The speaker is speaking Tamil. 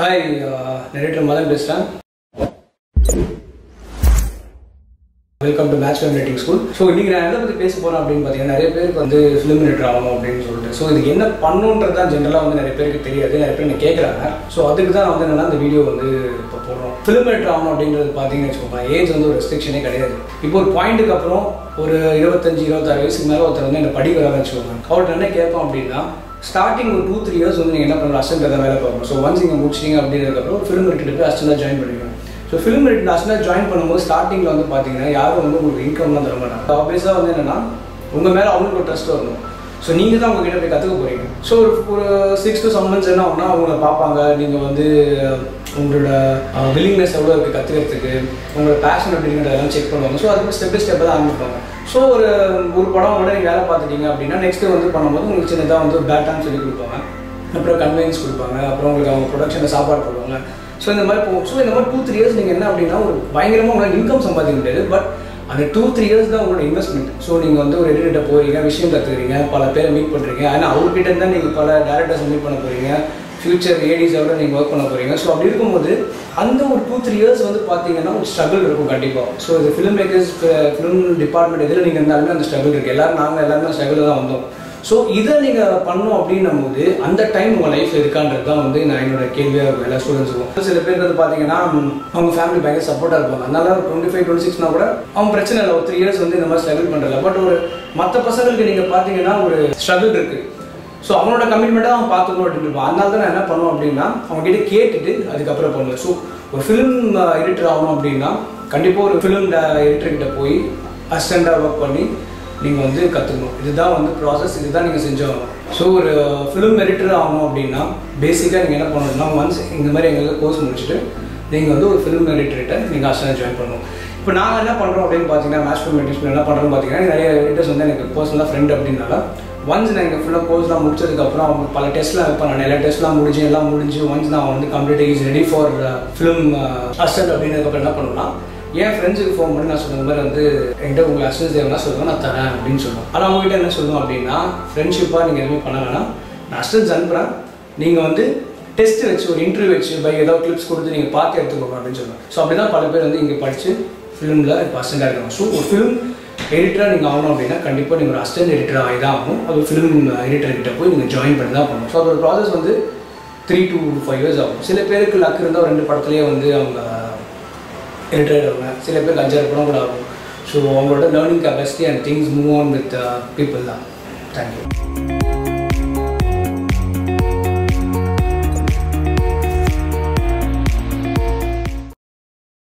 ஹாய் நரேட்டர் மதன் பேசுகிறேன் welcome to match film rating school so இன்றைக்கி நான் எதை பற்றி பேச போகிறேன் அப்படின்னு பார்த்தீங்கன்னா நிறைய பேருக்கு வந்து ஃபிலிம் ரேட்டர் ஆகணும் அப்படின்னு சொல்லிட்டு ஸோ இதுக்கு என்ன பண்ணுன்றது தான் ஜென்ரலாக வந்து நிறைய பேருக்கு தெரியாது நிறைய பேர் என்ன கேட்குறாங்க ஸோ அதுக்கு தான் வந்து என்னன்னா இந்த வீடியோ வந்து இப்போ போடுறோம் ஃபிலிம் ரேட்டர் ஆகணும் அப்படின்றது பார்த்தீங்கன்னு வச்சுக்கோங்க ஏஜ் வந்து ஒரு ரெஸ்ட்ரிக்ஷனே கிடையாது இப்போ ஒரு பாயிண்ட்டுக்கு அப்புறம் ஒரு இருபத்தஞ்சு இருபத்தாறு வயசுக்கு மேலே ஒருத்தர் வந்து என்ன படிக்கிறான்னு வச்சுக்கோங்க அவர்கிட்ட என்ன கேட்போம் அப்படின்னா ஸ்டார்டிங் ஒரு டூ த்ரீ இயர்ஸ் வந்து நீங்கள் என்ன பண்ணணும் அசன்ட் தான் வேலை பார்க்கணும் ஸோ ஒன்ஸ் நீங்கள் முடிச்சிங்க அப்படின்றதுக்கப்புறம் ஃபிலிம் ரேட்டு போய் அசண்டாக ஜாயின் பண்ணுவீங்க ஸோ ஃபிலிம் ரேட் அசண்டாக ஜாயின் பண்ணும்போது ஸ்டார்டிங்கில் வந்து பார்த்தீங்கன்னா யாரும் வந்து உங்களுக்கு இன்கம்லாம் தர மாட்டாங்க ஆப்வியஸாக வந்து என்னென்னா உங்கள் மேலே அவங்களுக்கு ஒரு ட்ரஸ்ட் வரணும் ஸோ நீங்கள் தான் உங்ககிட்ட போய் கற்றுக்க போகிறீங்க ஸோ ஒரு ஒரு சிக்ஸ் டு செவன் மந்த்ஸ் என்ன ஆகும்னா அவங்கள பார்ப்பாங்க நீங்கள் வந்து உங்களோட வில்லிங்னஸ் எவ்வளோ இருக்குது கற்றுக்கிறதுக்கு உங்களோட பேஷன் அப்படிங்கிறதெல்லாம் செக் பண்ணுவாங்க ஸோ அதுக்கு ஸ்டெப் பை ஸ்டெப் தான் ஆரம்பிப்பாங்க ஸோ ஒரு ஒரு படம் கூட நீங்கள் வேலை பார்த்துட்டீங்க அப்படின்னா நெக்ஸ்ட்டு வந்து பண்ணும்போது உங்களுக்கு சின்னதாக வந்து ஒரு பேட்டான்னு சொல்லி கொடுப்பாங்க அப்புறம் கன்வீனியன்ஸ் கொடுப்பாங்க அப்புறம் உங்களுக்கு அவங்க ப்ரொடக்ஷனில் சாப்பாடு போடுவாங்க ஸோ இந்த மாதிரி போகும் ஸோ இந்த மாதிரி டூ த்ரீ இயர்ஸ் நீங்கள் என்ன அப்படின்னா ஒரு பயங்கரமாக உங்களால் இன்கம் சம்பாதிக்க முடியாது பட் அந்த டூ த்ரீ இயர்ஸ் தான் உங்களோட இன்வெஸ்ட்மெண்ட் ஸோ நீங்கள் வந்து ஒரு எடிட்டர்கிட்ட போகிறீங்க விஷயம் கற்றுக்கிறீங்க பல பேரை மீட் பண்ணுறீங்க ஆனால் அவர்கிட்ட தான் நீங்கள் பல டேரக்டர்ஸ் மீட் பண்ண போகிறீங்க ஃபியூச்சர் ஏடிஸோட நீங்கள் ஒர்க் பண்ண போகிறீங்க ஸோ அப்படி இருக்கும்போது அந்த ஒரு டூ த்ரீ இயர்ஸ் வந்து பார்த்தீங்கன்னா ஒரு ஸ்ட்ரகிள் இருக்கும் கண்டிப்பாக ஸோ இது ஃபிலிம் மேக்கர்ஸ் ஃபிலிம் டிபார்ட்மெண்ட் எதில் நீங்கள் இருந்தாலுமே அந்த ஸ்ட்ரகிள் இருக்குது எல்லாரும் நாங்கள் எல்லாருமே ஸ்ட்ரகிள் தான் வந்தோம் ஸோ இதை நீங்கள் பண்ணோம் அப்படின்னும் போது அந்த டைம் உங்கள் லைஃப் இருக்கான்றது தான் வந்து நான் என்னோட கேள்வியாக இருக்கும் எல்லா ஸ்டூடெண்ட்ஸுக்கும் சில பேர் வந்து பார்த்தீங்கன்னா அவங்க ஃபேமிலி பயங்கர சப்போர்ட்டாக இருப்பாங்க அதனால டுவெண்ட்டி ஃபைவ் டுவெண்ட்டி சிக்ஸ்னா கூட அவங்க பிரச்சனை இல்லை ஒரு த்ரீ இயர்ஸ் வந்து இந்த மாதிரி ஸ்ட்ரகிள் பண்ணுறதில்ல பட் ஒரு மற்ற பசங்களுக்கு நீங்கள் பார்த்தீங்கன்னா ஒரு ஸ்ட்ரகிள் இருக்குது ஸோ அவனோட கமிட்மெண்ட்டாக அவன் பார்த்துக்கணும் அப்படின்னு இருப்பான் அதனால தான் நான் என்ன பண்ணுவோம் அப்படின்னா அவங்க கிட்ட கேட்டுட்டு அதுக்கப்புறம் பண்ணுவேன் ஸோ ஒரு ஃபிலிம் எடிட்டர் ஆகணும் அப்படின்னா கண்டிப்பாக ஒரு ஃபிலிம் எடிட்டர்கிட்ட போய் அசிஸ்டண்ட்டாக ஒர்க் பண்ணி நீங்கள் வந்து கற்றுக்கணும் இதுதான் வந்து ப்ராசஸ் இதுதான் நீங்கள் செஞ்சாகணும் ஸோ ஒரு ஃபிலிம் எடிட்டர் ஆகணும் அப்படின்னா பேசிக்காக நீங்கள் என்ன பண்ணணும்னா ஒன்ஸ் இந்த மாதிரி எங்களுக்கு கோர்ஸ் முடிச்சுட்டு நீங்கள் வந்து ஒரு ஃபிலிம் எடிட்டர்கிட்ட நீங்கள் அசிஸ்டன்ட் ஜாயின் பண்ணணும் இப்போ நாங்கள் என்ன பண்ணுறோம் அப்படின்னு பார்த்தீங்கன்னா மேட்ச் ஃபிலிம் எடிட்டர் என்ன பண்ணுறோம்னு பார்த்தீங்கன்னா நிறைய எடிட்டர்ஸ் வந்து எனக்கு பர்சனலாக ஃப்ரெண்ட் அப்படின்னால ஒன்ஸ் நான் எங்கள் ஃபுல்லாக கோர்ஸ்லாம் முடிச்சதுக்கப்புறம் அவங்க பல டெஸ்ட்லாம் வைப்பேன் நான் எல்லா டெஸ்ட்லாம் முடிஞ்சு எல்லாம் முடிஞ்சு ஒன்ஸ் நான் வந்து complete is ready for film assistant அப்படின்றதுக்கப்புறம் என்ன பண்ணுவேன்னா என் ஃப்ரெண்ட்ஸுக்கு ஃபோன் பண்ணி நான் சொன்ன மாதிரி வந்து என்கிட்ட உங்களுக்கு அசிஸ்டன்ஸ் தேவைன்னா சொல்லுவேன் நான் தரேன் அப்படின்னு சொல்லுவேன் ஆனால் அவங்ககிட்ட என்ன சொல்லுவேன் அப்படின்னா ஃப்ரெண்ட்ஷிப்பாக நீங்கள் எதுவுமே பண்ண வேணாம் நான் அசிஸ்டன்ஸ் அனுப்புகிறேன் நீங்கள் வந்து டெஸ்ட் வச்சு ஒரு இன்டர்வியூ வச்சு பை ஏதாவது கிளிப்ஸ் கொடுத்து நீங்கள் பார்த்து எடுத்துக்கோங்க அப்படின்னு சொல்லுவேன் ஸோ அப்படி தான் பல பேர் வந்து இங்கே படித்து ஃபிலிமில் இப்போ அசிஸ்டண்டாக இருக்காங்க ஸோ ஒரு ஃபிலிம் எடிட்டராக நீங்கள் ஆகணும் அப்படின்னா கண்டிப்பாக நீங்கள் ஒரு அசிஸ்டன்ட் எடிட்டர் ஆகி தான் ஆகணும் அது ஃபிலிம் எடிட்டர்கிட்ட போய் நீங்கள் ஜாயின் பண்ணி தான் பண்ணணும் ஸோ அதோட ப்ராசஸ் வந்து த்ரீ டு ஃபைவ் இயர்ஸ் ஆகும் சில பேருக்கு லக் இருந்தால் ஒரு ரெண்டு படத்துலேயே வந்து அவங்க எடிட்டர் ஆகுங்க சில பேருக்கு அஞ்சாறு படம் கூட ஆகும் ஸோ அவங்களோட learning capacity and things move on with people தான் தேங்க்யூ